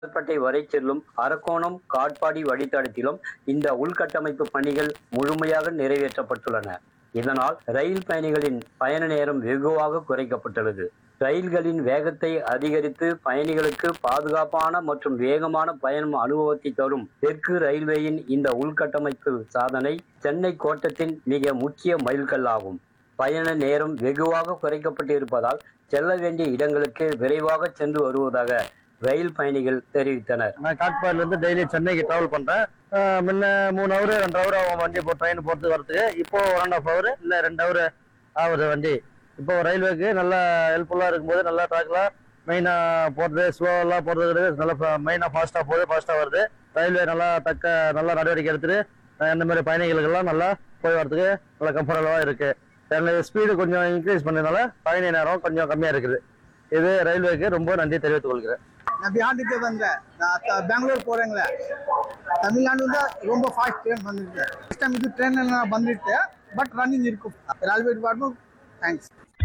பட்டை வரை செல்லும் அரக்கோணம் காட்பாடி வழித்தடத்திலும் இந்த உள்கட்டமைப்பு பணிகள் முழுமையாக நிறைவேற்றப்பட்டுள்ளன இதனால் ரயில் பயணிகளின் பயண நேரம் வெகுவாக குறைக்கப்பட்டுள்ளது ரயில்களின் வேகத்தை அதிகரித்து பயணிகளுக்கு பாதுகாப்பான மற்றும் வேகமான பயணம் அனுபவத்தை தரும் தெற்கு ரயில்வேயின் இந்த உள்கட்டமைப்பு சாதனை சென்னை கோட்டத்தின் மிக முக்கிய மைல்கல்லாகும் பயண நேரம் வெகுவாக குறைக்கப்பட்டு இருப்பதால் செல்ல வேண்டிய இடங்களுக்கு விரைவாக சென்று வருவதாக ரயில் பயணிகள் தெரிவித்தனர் நான் காட்பாடில இருந்து டெய்லி சென்னைக்கு டிராவல் பண்றேன் ஆஹ் முன்ன மூணு ஹவர் ரெண்டு ஹவர் ஆகும் வண்டி இப்போ ட்ரெயின் போறது வரதுக்கு இப்போ ஒன் அண்ட் ஆஃப் ஹவர் இல்ல ரெண்டு ஹவர் ஆகுது வண்டி இப்போ ரயில்வேக்கு நல்லா ஹெல்ப்ஃபுல்லா இருக்கும்போது நல்லா ட்ராக்ல மெயினா போறது ஸ்லோவெல்லாம் போறது கிடையாது நல்லா மெயினா ஃபாஸ்டா போகுது ஃபாஸ்டா வருது ரயில்வே நல்லா தக்க நல்ல நடவடிக்கை எடுத்துட்டு ஆஹ் இந்த மாதிரி பயணிகளுக்கெல்லாம் நல்லா போய் வரதுக்கு நல்லா கம்ஃபர்டபுளா இருக்கு ஸ்பீடு கொஞ்சம் இன்க்ரீஸ் பண்ணதுனால பயணி நேரம் கொஞ்சம் கம்மியா இருக்குது இது ரயில்வேக்கு ரொம்ப நன்றி தெரிவித்துக் கொள்கிறேன் நான் பியாண்டுக்கு வந்தேன் நான் த- பெங்களூர் போறேங்களே தமிழ்நாடு தான் ரொம்ப ஃபாஸ்ட் ட்ரெயின் வந்துருக்கு ஃபஸ்ட் டைம் இது ட்ரெயின் நான் வந்துட்டு பட் ரன்னிங் இருக்கும் ரயில்வே டிபார்ட்மெண்ட் தேங்க்ஸ்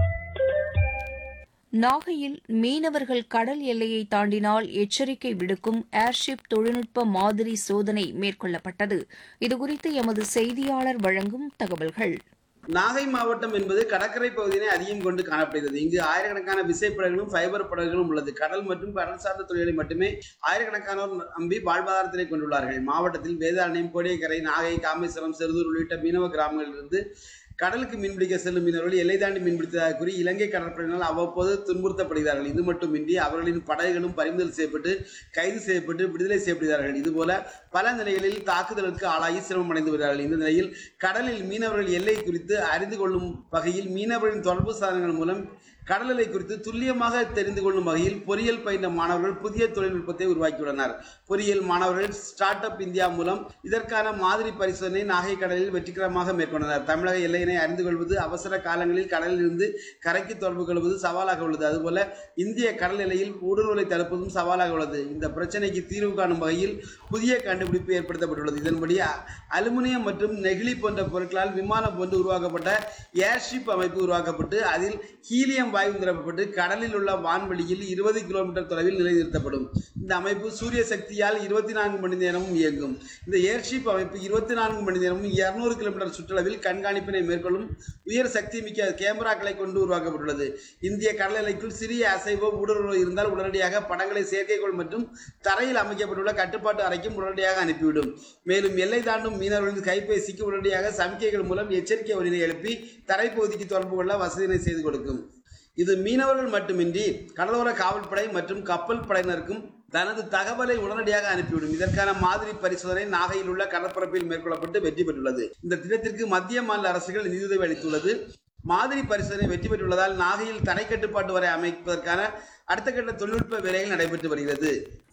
நாகையில் மீனவர்கள் கடல் எல்லையை தாண்டினால் எச்சரிக்கை விடுக்கும் ஏர்ஷிப் தொழில்நுட்ப மாதிரி சோதனை மேற்கொள்ளப்பட்டது இதுகுறித்து எமது செய்தியாளர் வழங்கும் தகவல்கள் நாகை மாவட்டம் என்பது கடற்கரை பகுதியினை அதிகம் கொண்டு காணப்படுகிறது இங்கு ஆயிரக்கணக்கான விசைப்படகுகளும் ஃபைபர் படகுகளும் உள்ளது கடல் மற்றும் கடல் சார்ந்த தொழிலை மட்டுமே ஆயிரக்கணக்கானோர் நம்பி வாழ்வாதாரத்தினை கொண்டுள்ளார்கள் மாவட்டத்தில் வேதாரண்யம் கோடியக்கரை நாகை காமேஸ்வரம் செருதூர் உள்ளிட்ட மீனவ கிராமங்களிலிருந்து கடலுக்கு மீன்பிடிக்க செல்லும் மீனவர்கள் எல்லை தாண்டி மீன்பிடித்ததாக கூறி இலங்கை கடற்படையினால் அவ்வப்போது துன்புறுத்தப்படுகிறார்கள் இது மட்டுமின்றி அவர்களின் படகுகளும் பறிமுதல் செய்யப்பட்டு கைது செய்யப்பட்டு விடுதலை செய்யப்படுகிறார்கள் இதுபோல பல நிலைகளில் தாக்குதலுக்கு ஆளாகி சிரமம் அடைந்து வருகிறார்கள் இந்த நிலையில் கடலில் மீனவர்கள் எல்லை குறித்து அறிந்து கொள்ளும் வகையில் மீனவர்களின் தொடர்பு சாதனங்கள் மூலம் கடல் எல்லை குறித்து துல்லியமாக தெரிந்து கொள்ளும் வகையில் பொறியியல் பயின்ற மாணவர்கள் புதிய தொழில்நுட்பத்தை உருவாக்கியுள்ளனர் பொறியியல் மாணவர்கள் ஸ்டார்ட் அப் இந்தியா மூலம் இதற்கான மாதிரி பரிசோதனை நாகை கடலில் வெற்றிகரமாக மேற்கொண்டனர் தமிழக எல்லையினை அறிந்து கொள்வது அவசர காலங்களில் கடலில் இருந்து கரைக்கு தொடர்பு கொள்வது சவாலாக உள்ளது அதுபோல இந்திய கடல் எல்லையில் ஊடுருவலை தடுப்பதும் சவாலாக உள்ளது இந்த பிரச்சனைக்கு தீர்வு காணும் வகையில் புதிய கண்டுபிடிப்பு ஏற்படுத்தப்பட்டுள்ளது இதன்படி அ- அலுமினியம் மற்றும் நெகிழி போன்ற பொருட்களால் விமானம் போன்று உருவாக்கப்பட்ட ஏர்ஷிப் அமைப்பு உருவாக்கப்பட்டு அதில் ஹீலியம் வாயு நிரப்பப்பட்டு கடலில் உள்ள வான்வெளியில் இருபது கிலோமீட்டர் தொலைவில் நிலைநிறுத்தப்படும் இந்த அமைப்பு சூரிய சக்தியால் இருபத்தி நான்கு மணி நேரமும் இயங்கும் இந்த ஏர்ஷிப் அமைப்பு இருபத்தி நான்கு மணி நேரமும் இருநூறு கிலோமீட்டர் சுற்றளவில் கண்காணிப்பினை மேற்கொள்ளும் உயர் சக்தி மிக்க கேமராக்களை கொண்டு உருவாக்கப்பட்டுள்ளது இந்திய கடல் எல்லைக்குள் சிறிய அசைவோ ஊடுருவோ இருந்தால் உடனடியாக படங்களை செயற்கைக்கோள் மற்றும் தரையில் அமைக்கப்பட்டுள்ள கட்டுப்பாட்டு அறைக்கும் உடனடியாக அனுப்பிவிடும் மேலும் எல்லை தாண்டும் மீனவர்களின் கைபேசிக்கு உடனடியாக சமிக்கைகள் மூலம் எச்சரிக்கை ஒலியை எழுப்பி தரைப்பகுதிக்கு தொடர்பு கொள்ள வசதியினை செய்து கொடுக்கும் இது மீனவர்கள் மட்டுமின்றி கடலோர காவல்படை மற்றும் கப்பல் படையினருக்கும் தனது தகவலை உடனடியாக அனுப்பிவிடும் இதற்கான மாதிரி பரிசோதனை நாகையில் உள்ள கடற்பரப்பில் மேற்கொள்ளப்பட்டு வெற்றி பெற்றுள்ளது இந்த திட்டத்திற்கு மத்திய மாநில அரசுகள் நிதியுதவி அளித்துள்ளது மாதிரி பரிசோதனை வெற்றி பெற்றுள்ளதால் நாகையில் தரை கட்டுப்பாட்டு வரை அமைப்பதற்கான அடுத்த கட்ட தொழில்நுட்ப வேலைகள் நடைபெற்று வருகிறது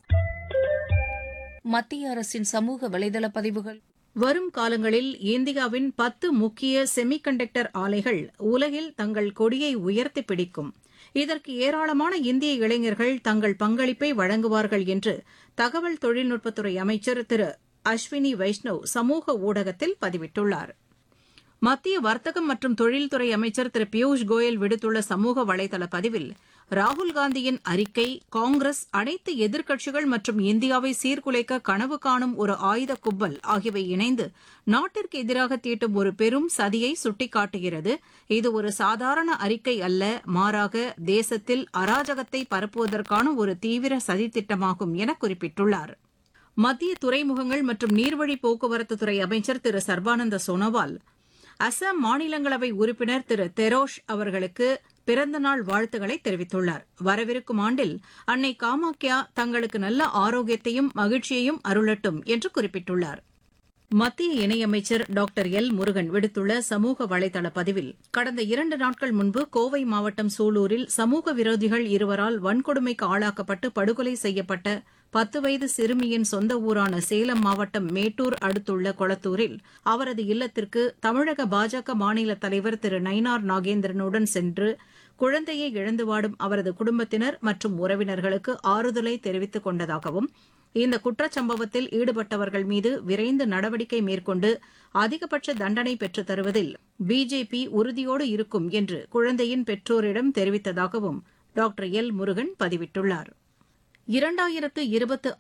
மத்திய அரசின் சமூக வலைதள பதிவுகள் வரும் காலங்களில் இந்தியாவின் பத்து முக்கிய செமிகண்டக்டர் ஆலைகள் உலகில் தங்கள் கொடியை உயர்த்தி பிடிக்கும் இதற்கு ஏராளமான இந்திய இளைஞர்கள் தங்கள் பங்களிப்பை வழங்குவார்கள் என்று தகவல் தொழில்நுட்பத்துறை அமைச்சர் திரு அஸ்வினி வைஷ்ணவ் சமூக ஊடகத்தில் பதிவிட்டுள்ளார் மத்திய வர்த்தகம் மற்றும் தொழில்துறை அமைச்சர் திரு பியூஷ் கோயல் விடுத்துள்ள சமூக வலைதள பதிவில் ராகுல் காந்தியின் அறிக்கை காங்கிரஸ் அனைத்து எதிர்க்கட்சிகள் மற்றும் இந்தியாவை சீர்குலைக்க கனவு காணும் ஒரு ஆயுத கும்பல் ஆகியவை இணைந்து நாட்டிற்கு எதிராக தீட்டும் ஒரு பெரும் சதியை சுட்டிக்காட்டுகிறது இது ஒரு சாதாரண அறிக்கை அல்ல மாறாக தேசத்தில் அராஜகத்தை பரப்புவதற்கான ஒரு தீவிர சதித்திட்டமாகும் என குறிப்பிட்டுள்ளார் மத்திய துறைமுகங்கள் மற்றும் நீர்வழி போக்குவரத்து துறை அமைச்சர் திரு சர்பானந்த சோனோவால் அசாம் மாநிலங்களவை உறுப்பினர் திரு தெரோஷ் அவர்களுக்கு பிறந்தநாள் வாழ்த்துக்களை தெரிவித்துள்ளார் வரவிருக்கும் ஆண்டில் அன்னை காமாக்யா தங்களுக்கு நல்ல ஆரோக்கியத்தையும் மகிழ்ச்சியையும் அருளட்டும் என்று குறிப்பிட்டுள்ளார் மத்திய இணையமைச்சர் டாக்டர் எல் முருகன் விடுத்துள்ள சமூக வலைதள பதிவில் கடந்த இரண்டு நாட்கள் முன்பு கோவை மாவட்டம் சூலூரில் சமூக விரோதிகள் இருவரால் வன்கொடுமைக்கு ஆளாக்கப்பட்டு படுகொலை செய்யப்பட்ட பத்து வயது சிறுமியின் சொந்த ஊரான சேலம் மாவட்டம் மேட்டூர் அடுத்துள்ள கொளத்தூரில் அவரது இல்லத்திற்கு தமிழக பாஜக மாநில தலைவர் திரு நயினார் நாகேந்திரனுடன் சென்று குழந்தையை இழந்து வாடும் அவரது குடும்பத்தினர் மற்றும் உறவினர்களுக்கு ஆறுதலை தெரிவித்துக் கொண்டதாகவும் இந்த குற்றச்சம்பவத்தில் ஈடுபட்டவர்கள் மீது விரைந்து நடவடிக்கை மேற்கொண்டு அதிகபட்ச தண்டனை பெற்றுத் தருவதில் பிஜேபி உறுதியோடு இருக்கும் என்று குழந்தையின் பெற்றோரிடம் தெரிவித்ததாகவும் டாக்டர் எல் முருகன் பதிவிட்டுள்ளார் இரண்டாயிரத்து இருபத்து